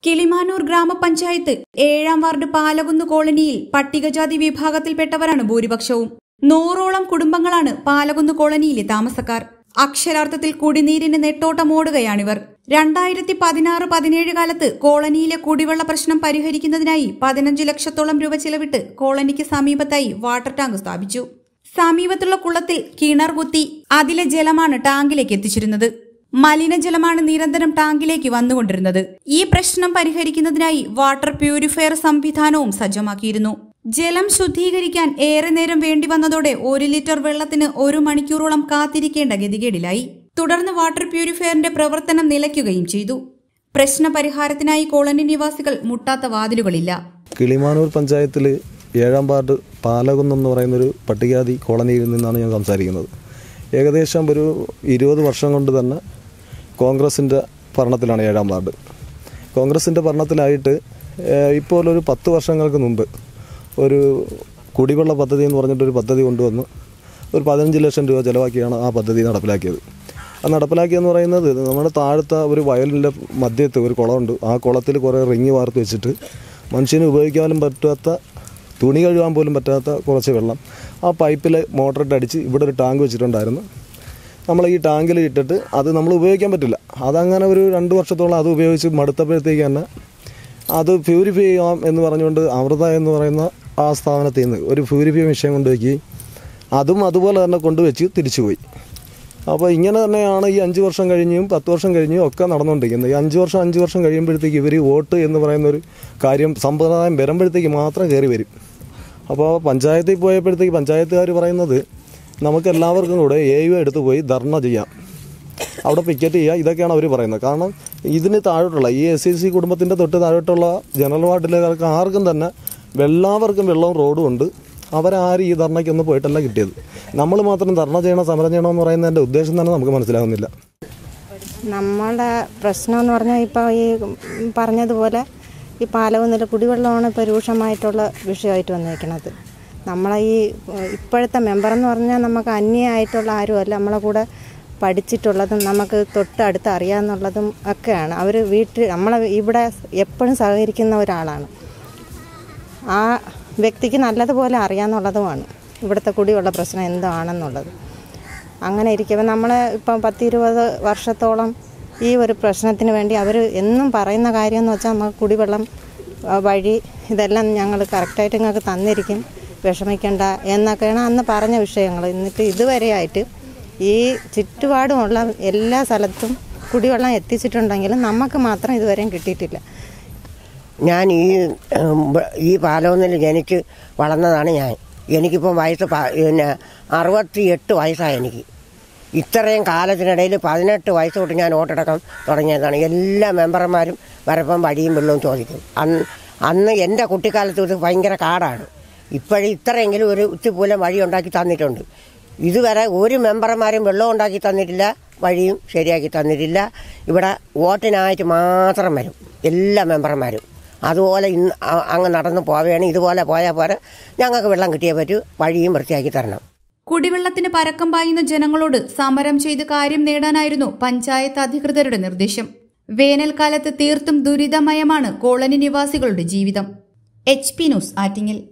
കിളിമാനൂർ ഗ്രാമപഞ്ചായത്ത് ഏഴാം വാർഡ് പാലകുന്ന് കോളനിയിൽ പട്ടികജാതി വിഭാഗത്തിൽപ്പെട്ടവരാണ് ഭൂരിപക്ഷവും നൂറോളം കുടുംബങ്ങളാണ് പാലകുന്ന് കോളനിയിലെ താമസക്കാർ അക്ഷരാർത്ഥത്തിൽ കുടിനീരിന് നെട്ടോട്ടമോടുകയാണിവർ രണ്ടായിരത്തി പതിനാറ് പതിനേഴ് കാലത്ത് കോളനിയിലെ കുടിവെള്ള പ്രശ്നം പരിഹരിക്കുന്നതിനായി പതിനഞ്ച് ലക്ഷത്തോളം രൂപ ചിലവിട്ട് കോളനിക്ക് സമീപത്തായി വാട്ടർ ടാങ്ക് സ്ഥാപിച്ചു സമീപത്തുള്ള കുളത്തിൽ കിണർ കുത്തി അതിലെ ജലമാണ് ടാങ്കിലേക്ക് എത്തിച്ചിരുന്നത് മലിനജലമാണ് നിരന്തരം ടാങ്കിലേക്ക് വന്നുകൊണ്ടിരുന്നത് ഈ പ്രശ്നം പരിഹരിക്കുന്നതിനായി വാട്ടർ പ്യൂരിഫയർ സംവിധാനവും സജ്ജമാക്കിയിരുന്നു ജലം ശുദ്ധീകരിക്കാൻ ഏറെ നേരം വേണ്ടി വന്നതോടെ ഒരു ലിറ്റർ വെള്ളത്തിന് ഒരു മണിക്കൂറോളം കാത്തിരിക്കേണ്ട ഗതികേടിലായി തുടർന്ന് വാട്ടർ പ്യൂരിഫയറിന്റെ പ്രവർത്തനം നിലയ്ക്കുകയും ചെയ്തു പ്രശ്ന പരിഹാരത്തിനായി കോളനി നിവാസികൾ മുട്ടാത്ത വാതിലുകളില്ല കിളിമാനൂർ പഞ്ചായത്തിൽ ഏഴാം വാർഡ് പാലകുന്നം എന്ന് പറയുന്നൊരു പട്ടികജാതി കോളനിയിൽ നിന്നാണ് ഞാൻ സംസാരിക്കുന്നത് ഏകദേശം ഒരു ഇരുപത് വർഷം കൊണ്ട് തന്നെ കോൺഗ്രസിൻ്റെ ഭരണത്തിലാണ് ഏഴാം വാർഡ് കോൺഗ്രസിൻ്റെ ഭരണത്തിലായിട്ട് ഏഹ്, ഇപ്പോൾ ഒരു പത്ത് വർഷങ്ങൾക്ക് മുമ്പ് ഒരു കുടിവെള്ള പദ്ധതി എന്ന് പറഞ്ഞിട്ടൊരു പദ്ധതി കൊണ്ടുവന്ന് ഒരു പതിനഞ്ച് ലക്ഷം രൂപ ചിലവാക്കിയാണ് ആ പദ്ധതി നടപ്പിലാക്കിയത് ആ നടപ്പിലാക്കിയെന്ന് പറയുന്നത് നമ്മുടെ താഴത്തെ ഒരു വയലിൻ്റെ മധ്യത്ത് ഒരു കുളമുണ്ട് ആ കുളത്തിൽ കുറേ റിങ് വാർത്ത് വെച്ചിട്ട് മനുഷ്യന് ഉപയോഗിക്കാനും പറ്റാത്ത തുണി കഴുകാൻ പോലും പറ്റാത്ത കുറച്ച് വെള്ളം ആ പൈപ്പിൽ മോട്ടറിട്ട് അടിച്ച് ഇവിടെ ഒരു ടാങ്ക് വെച്ചിട്ടുണ്ടായിരുന്നു നമ്മൾ ഈ ടാങ്കിൽ ഇട്ടിട്ട് അത് നമ്മൾ ഉപയോഗിക്കാൻ പറ്റില്ല അതങ്ങനെ ഒരു രണ്ട് വർഷത്തോളം അത് ഉപയോഗിച്ച് മടുത്തപ്പോഴത്തേക്ക് തന്നെ അത് പ്യൂരിഫൈ ചെയ്യാം എന്ന് പറഞ്ഞുകൊണ്ട് അമൃത എന്ന് പറയുന്ന ആ സ്ഥാപനത്തിൽ നിന്ന് ഒരു പ്യൂരിഫൈ മെഷീൻ കൊണ്ടുവയ്ക്കുകയും അതും അതുപോലെ തന്നെ കൊണ്ടുവച്ച് തിരിച്ചുപോയി അപ്പോൾ ഇങ്ങനെ തന്നെയാണ് ഈ അഞ്ച് വർഷം കഴിഞ്ഞും പത്ത് വർഷം കഴിഞ്ഞും ഒക്കെ നടന്നുകൊണ്ടിരിക്കുന്നത് ഈ അഞ്ച് വർഷം അഞ്ച് വർഷം കഴിയുമ്പോഴത്തേക്ക് ഇവർ വോട്ട് എന്ന് പറയുന്ന ഒരു കാര്യം സമ്പ്രദായം വരുമ്പോഴത്തേക്ക് മാത്രം കയറി വരും അപ്പോൾ പഞ്ചായത്തിൽ പോയപ്പോഴത്തേക്ക് പഞ്ചായത്തുകാർ പറയുന്നത് നമുക്ക് എല്ലാവർക്കും കൂടെ എ യു എടുത്ത് പോയി ധർണ ചെയ്യാം അവിടെ പിക്കറ്റ് ചെയ്യുക ഇതൊക്കെയാണ് അവർ പറയുന്നത് കാരണം ഇതിന് താഴോട്ടുള്ള ഈ എസ് സി സി കുടുംബത്തിൻ്റെ തൊട്ട് താഴോട്ടുള്ള ജനറൽ വാർഡിലേക്ക് ആർക്കും തന്നെ എല്ലാവർക്കും വെള്ളവും റോഡും ഉണ്ട് അവരാരും ഈ ധർണയ്ക്കൊന്നും പോയിട്ടല്ല കിട്ടിയത് നമ്മൾ മാത്രം ധർണ ചെയ്യണം സമരം ചെയ്യണമെന്ന് പറയുന്നതിൻ്റെ ഉദ്ദേശം തന്നെ നമുക്ക് മനസ്സിലാകുന്നില്ല നമ്മളുടെ പ്രശ്നം എന്ന് പറഞ്ഞാൽ ഇപ്പോൾ ഈ പറഞ്ഞതുപോലെ ഈ പാലകുന്നിൽ കുടിവെള്ളമാണ് ഇപ്പോൾ രൂക്ഷമായിട്ടുള്ള വിഷയമായിട്ട് വന്നിരിക്കുന്നത് നമ്മളെ ഈ ഇപ്പോഴത്തെ മെമ്പർ എന്ന് പറഞ്ഞാൽ നമുക്ക് അന്യമായിട്ടുള്ള ആരുമല്ല നമ്മളെ കൂടെ പഠിച്ചിട്ടുള്ളതും നമുക്ക് തൊട്ടടുത്ത് അറിയാമെന്നുള്ളതും ഒക്കെയാണ് അവർ വീട്ടിൽ നമ്മളെ ഇവിടെ എപ്പോഴും സഹകരിക്കുന്ന ഒരാളാണ് ആ വ്യക്തിക്ക് നല്ലതുപോലെ അറിയാമെന്നുള്ളതുമാണ് ഇവിടുത്തെ കുടിവെള്ള പ്രശ്നം എന്താണെന്നുള്ളത് അങ്ങനെ ഇരിക്കുമ്പോൾ നമ്മൾ ഇപ്പം പത്തിരുപത് വർഷത്തോളം ഈ ഒരു പ്രശ്നത്തിന് വേണ്ടി അവർ എന്നും പറയുന്ന കാര്യം എന്ന് വെച്ചാൽ നമുക്ക് കുടിവെള്ളം ആ, വഴി ഇതെല്ലാം ഞങ്ങൾ കറക്റ്റായിട്ട് നിങ്ങൾക്ക് തന്നിരിക്കും വിഷമിക്കണ്ട എന്നൊക്കെയാണ് അന്ന് പറഞ്ഞ വിഷയങ്ങൾ എന്നിട്ട് ഇതുവരെയായിട്ട് ഈ ചുറ്റുപാടുമുള്ള എല്ലാ സ്ഥലത്തും കുടിവെള്ളം എത്തിച്ചിട്ടുണ്ടെങ്കിലും നമുക്ക് മാത്രം ഇതുവരെയും കിട്ടിയിട്ടില്ല ഞാൻ ഈ ഉം, ബ- ഈ പാലമൊന്നിൽ ജനിച്ച് വളർന്നതാണ് ഞാൻ എനിക്കിപ്പം വയസ്സ് പ- പിന്നെ അറുപത്തി എട്ട് വയസ്സായി എനിക്ക് ഇത്രയും കാലത്തിനിടയിൽ പതിനെട്ട് വയസ്സ് തൊട്ട് ഞാൻ വോട്ടെടുക്കാൻ തുടങ്ങിയതാണ് എല്ലാ മെമ്പർമാരും വരപ്പം വഴിയും വെള്ളവും ചോദിക്കും അന്ന് അന്ന് എൻ്റെ കുട്ടിക്കാലത്ത് ഇത് ഭയങ്കര കാടാണ് ഇപ്പോഴും ഇത്രയെങ്കിലും ഒരു ഉച്ചപൂലം വഴി ഉണ്ടാക്കി തന്നിട്ടുണ്ട് ഇതുവരെ ഒരു മെമ്പർമാരും വെള്ളം ഉണ്ടാക്കി തന്നിട്ടില്ല വഴിയും ശരിയാക്കി തന്നിട്ടില്ല ഇവിടെ വോട്ടിനായിട്ട് മാത്രം വരും എല്ലാ മെമ്പർമാരും അതുപോലെ ഇന്ന് അ- അങ്ങ് നടന്നു പോവുകയാണ് ഇതുപോലെ പോയാൽ പോരെ ഞങ്ങൾക്ക് വെള്ളം കിട്ടിയേ പറ്റൂ വഴിയും വൃത്തിയാക്കി തരണം കുടിവെള്ളത്തിന് പരക്കം പായുന്ന ജനങ്ങളോട് സമരം ചെയ്ത് കാര്യം നേടാനായിരുന്നു പഞ്ചായത്ത് അധികൃതരുടെ നിർദ്ദേശം വേനൽക്കാലത്ത് തീർത്തും ദുരിതമയമാണ് കോളനി നിവാസികളുടെ ജീവിതം എച്ച് പി ന്യൂസ് ആറ്റിങ്ങൽ